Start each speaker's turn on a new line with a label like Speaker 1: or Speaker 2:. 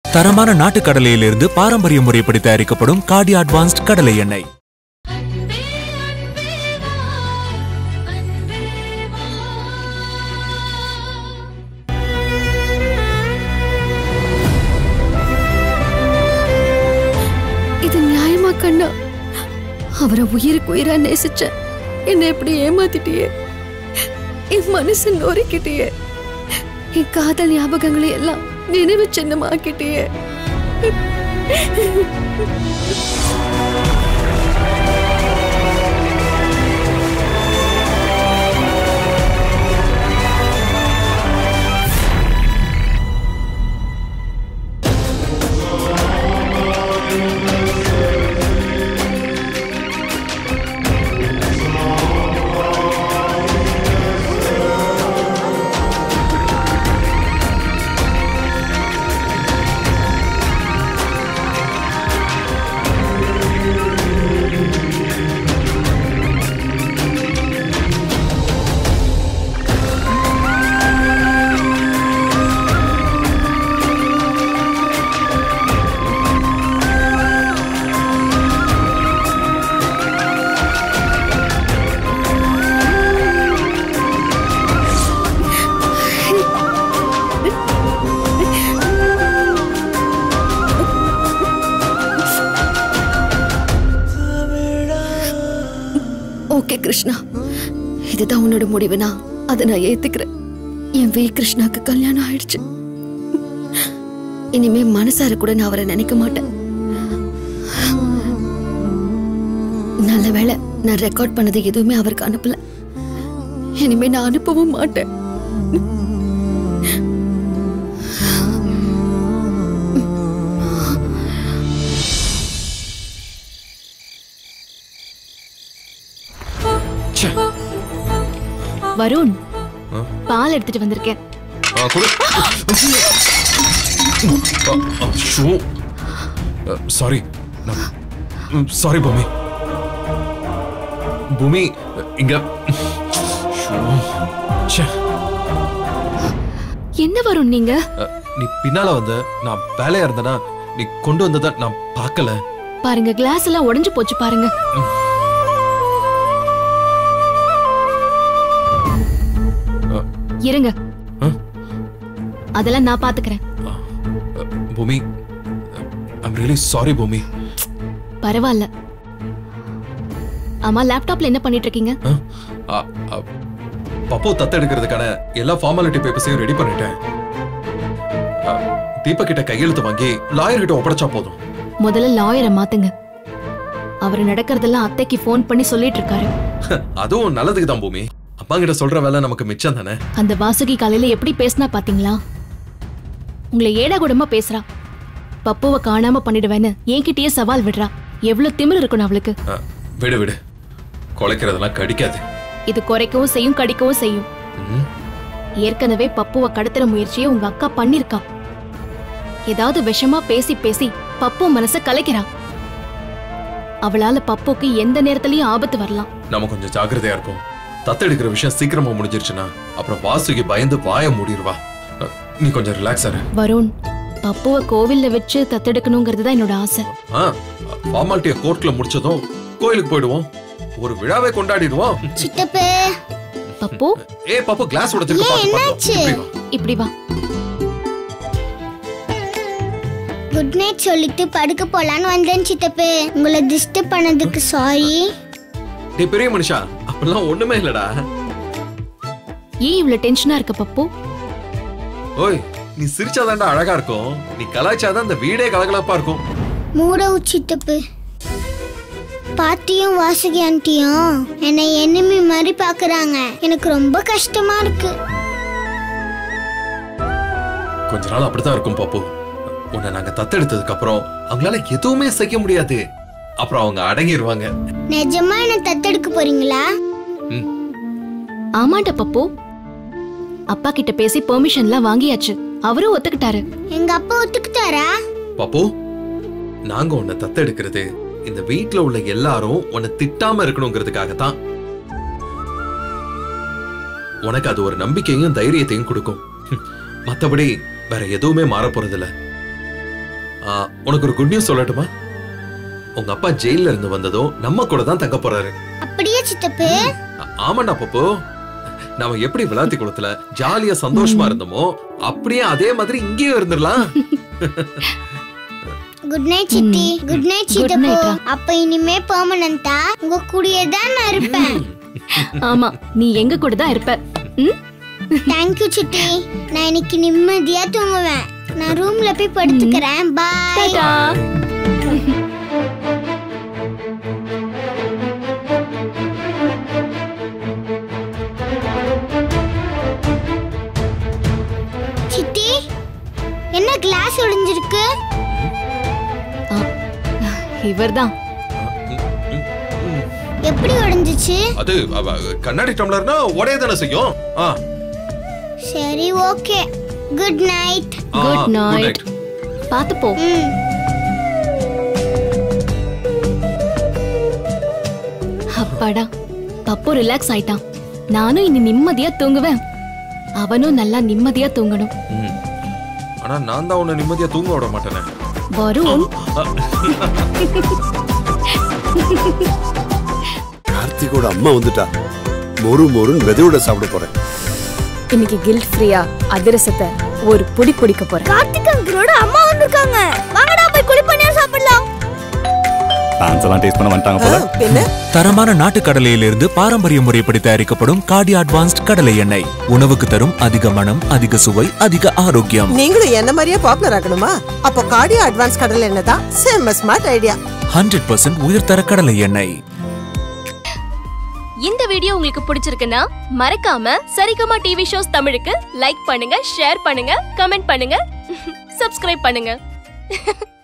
Speaker 1: தரமான நாட்டு கடலையிலிருந்து பாரம்பரிய முறைப்படி தயாரிக்கப்படும் காடி அட்வான்ஸ்ட் கடலை எண்ணெய்
Speaker 2: இது நியாயமா கண்ணா அவரை உயிருக்கு உயிரா நேசிச்ச என்னை எப்படி ஏமாத்திட்டியே என் மனசு நொறுக்கிட்டியே என் காதல் ஞாபகங்களை எல்லாம் நினைவு சின்னமாக்கிட்டியே ஓகே கிருஷ்ணா இதுதான் உன்னோட முடிவுனா அதை நான் ஏத்துக்கிறேன் என் வி கிருஷ்ணாக்கு கல்யாணம் ஆயிடுச்சு இனிமே மனசார கூட நான் அவரை நினைக்க மாட்டேன் நல்ல வேளை நான் ரெக்கார்ட் பண்ணது எதுவுமே அவருக்கு அனுப்பல இனிமே நான் அனுப்பவும் மாட்டேன்
Speaker 3: வருண் பால் எடுத்துட்டு வந்திருக்கேன்
Speaker 4: ஆ, கொடு சாரி சாரி பூமி பூமி இங்க ஷோ. ச்சே.
Speaker 3: என்ன வருண் நீங்க
Speaker 4: அ, நீ பின்னால வந்த நான் வேலையா இருந்தனா நீ கொண்டு வந்தத நான் பார்க்கல
Speaker 3: பாருங்க கிளாஸ் எல்லாம் உடைஞ்சு போச்சு பாருங்க
Speaker 4: அ,
Speaker 3: இருங்க
Speaker 4: அ?
Speaker 3: அதெல்லாம் நான் பாத்துக்கிறேன்
Speaker 4: அ, பூமி ஐம் ரியலி சாரி பூமி
Speaker 3: பரவாயில்ல ஆமா லேப்டாப்ல என்ன பண்ணிட்டு இருக்கீங்க
Speaker 4: அ, அ, அ, பப்பு தத்து எடுக்கிறதுக்கான எல்லா ஃபார்மாலிட்டி பேப்பர்ஸையும் ரெடி பண்ணிட்டேன் அ, தீபக் கிட்ட கையெழுத்து வாங்கி லாயர் கிட்ட ஒப்படைச்சா போதும்
Speaker 3: முதல்ல லாயரை மாத்துங்க அவர் நடக்கிறதெல்லாம் அத்தைக்கு ஃபோன் பண்ணி சொல்லிட்டு இருக்காரு
Speaker 4: அதுவும் நல்லதுக்கு தான் பூமி அப்பா கிட்ட சொல்ற வேலை நமக்கு மிச்சம் தானே
Speaker 3: அந்த வாசுகி காலையில எப்படி பேசினா பாத்தீங்களா உங்களை ஏடா கூடமா பேசுறா பப்புவை காணாம பண்ணிடுவேன்னு என்கிட்டயே சவால் விடுறா எவ்வளவு திமிரு இருக்கணும் அவளுக்கு
Speaker 4: அ, விடு விடு குலைக்கிறதெல்லாம் கடிக்காது
Speaker 3: இது குறைக்கவும் செய்யும் கடிக்கவும் செய்யும்
Speaker 4: ம்,
Speaker 3: ஏற்கனவே பப்புவை கடத்துற முயற்சியை உங்க அக்கா பண்ணிருக்கா ஏதாவது விஷமா பேசி பேசி பப்பு மனச கலைக்கிறா அவளால பப்புக்கு எந்த நேரத்திலயும் ஆபத்து வரலாம்
Speaker 4: நம்ம கொஞ்சம் ஜாக்கிரதையா இருப்போம் தத்தெடுக்கிற விஷயம் சீக்கிரமா முடிஞ்சிருச்சுன்னா அப்புறம் வாசுகி பயந்து வாய மூடிடுவா அ, நீ கொஞ்சம் ரிலாக்ஸ் ஆரு
Speaker 3: வருண் பப்புவை கோவில்ல வச்சு தத்தெடுக்கணுங்கிறது தான் என்னோட ஆசை
Speaker 4: ஆ ஃபார்மாலிட்டியை கோர்ட்ல முடிச்சதும் கோயிலுக்கு போயிடுவோம் ஒரு விழாவை கொண்டாடிடுவோம்
Speaker 5: சித்தப்பே
Speaker 3: பப்பு
Speaker 4: ஏ பாப்பா கிளாஸ் உடைச்சிருக்க பாத்து
Speaker 5: என்னாச்சு?
Speaker 4: பாத்து
Speaker 3: இப்படி வா
Speaker 5: குட் நைட் சொல்லிட்டு படுக்க போலான்னு வந்தேன் சித்தப்பே உங்களை டிஸ்டர்ப் பண்ணதுக்கு சாரி
Speaker 4: நீ பெரிய மனுஷா அப்படிலாம் ஒண்ணுமே இல்லடா
Speaker 3: ஏன் இவ்வளவு டென்ஷனா இருக்க பப்பு
Speaker 4: ஓய் நீ சிரிச்சாதான்டா அழகா இருக்கும் நீ கலாய்ச்சாதான் இந்த வீடே கலகலப்பா இருக்கும்
Speaker 5: மூடவு சித்தப்பு பாட்டியும் வாசுகி ஆண்டியும் என்னை எனிமி மாதிரி பாக்குறாங்க எனக்கு ரொம்ப கஷ்டமா இருக்கு
Speaker 4: கொஞ்ச நாள் அப்படித்தான் இருக்கும் பாப்பு உன்னை நாங்க தத்தெடுத்ததுக்கு அப்புறம் அவங்களால எதுவுமே செய்ய முடியாது அப்புறம் அவங்க அடங்கிடுவாங்க
Speaker 5: நிஜமா என்ன தத்தெடுக்க போறீங்களா
Speaker 4: ம்
Speaker 3: ஆமாண்டா பப்பு அப்பா கிட்ட பேசி பெர்மிஷன்லாம் வாங்கியாச்சு அவரும் ஒத்துக்கிட்டாரு
Speaker 5: எங்க அப்பா ஒத்துக்கிட்டாரா
Speaker 4: பாப்பு நாங்க உன்னை தத்தெடுக்கிறது இந்த வீட்ல உள்ள எல்லாரும் உன்னை திட்டாம இருக்கணுங்கிறதுக்காக தான் உனக்கு அது ஒரு நம்பிக்கையும் தைரியத்தையும் கொடுக்கும் ஹம், மத்தபடி வேற எதுவுமே மாற போறதில்ல ஆ, உனக்கு ஒரு குட் நியூஸ் சொல்லட்டுமா உங்க அப்பா ஜெயில்ல இருந்து வந்ததும் நம்ம கூட தான் தங்க போறாரு
Speaker 5: அப்படியே சித்தப்பு
Speaker 4: ஆ- ஆமாண்டா பப்பு நாம எப்படி விளாத்தி குளத்துல ஜாலியா சந்தோஷமா இருந்தோமோ அப்படியே அதே மாதிரி இங்கேயும் இருந்துடலாம்
Speaker 5: குட் நைட் சித்தி குட் நைட்
Speaker 3: Good
Speaker 5: சித்தப்பு
Speaker 3: night டா.
Speaker 5: அப்ப இனிமே பெர்மனண்டா உங்க கூடயே தான் நான் இருப்பேன்
Speaker 3: ஆமா நீ எங்க கூட தான் இருப்ப ம்?
Speaker 5: தேங்க்யூ சித்தி நான் இன்னைக்கு நிம்மதியா தூங்குவேன் நான் ரூம்ல போய் படுத்துக்கிறேன் பாய்
Speaker 3: டாடா.
Speaker 5: சித்தி என்ன கிளாஸ் ஒளிஞ்சிருக்கு
Speaker 3: இவர்தான்
Speaker 5: எப்படி ஒளிஞ்சிச்சு
Speaker 4: அது அவ- கண்ணாடி டம்ளர்னா உடைய தானே செய்யும் ஆ,
Speaker 5: சரி ஓகே குட் நைட்
Speaker 4: ஆ,
Speaker 3: Good
Speaker 4: good
Speaker 3: night.
Speaker 4: night.
Speaker 3: பாத்து போ
Speaker 5: ம்
Speaker 3: அப்பாடா பப்பு ரிலாக்ஸ் ஆயிட்டான் நானும் இனி நிம்மதியா தூங்குவேன் அவனும் நல்லா நிம்மதியா தூங்கணும்
Speaker 4: ம். ஆனா நான் தான் உன்னை நிம்மதியா தூங்க விட மாட்டேனே
Speaker 3: வரும்
Speaker 6: கார்த்திகோட அம்மா வந்துட்டா மொறு மொறுன்னு விதையோட சாப்பிட போறேன்
Speaker 7: இன்னைக்கு கில்ட் ஃப்ரீயா அதிரசத்தை ஒரு புடி குடிக்க போறேன்
Speaker 5: கார்த்திக் அங்கிளோட அம்மா வந்திருக்காங்க வாங்கடா போய் குளிப்பணியா சாப்பிடலாம்
Speaker 8: டான்ஸ் எல்லாம் டேஸ்ட் பண்ண வந்துட்டாங்க போல
Speaker 1: தரமான நாட்டு கடலையிலிருந்து பாரம்பரிய முறைப்படி தயாரிக்கப்படும் காடி அட்வான்ஸ்ட் கடலை எண்ணெய் உணவுக்கு தரும் அதிக மனம் அதிக சுவை அதிக ஆரோக்கியம்
Speaker 9: நீங்களும் என்ன மாதிரியே பாப்புலர் ஆகணுமா அப்போ கார்டியோ அட்வான்ஸ் கடல் எண்ணெய் தான் செம்ம ஸ்மார்ட் ஐடியா
Speaker 1: ஹண்ட்ரட் பர்சன்ட் உயர்தர கடலை எண்ணெய்
Speaker 10: இந்த வீடியோ உங்களுக்கு பிடிச்சிருக்குன்னா மறக்காம சரிகமா டிவி ஷோஸ் தமிழுக்கு லைக் பண்ணுங்க ஷேர் பண்ணுங்க கமெண்ட் பண்ணுங்க சப்ஸ்கிரைப் பண்ணுங்க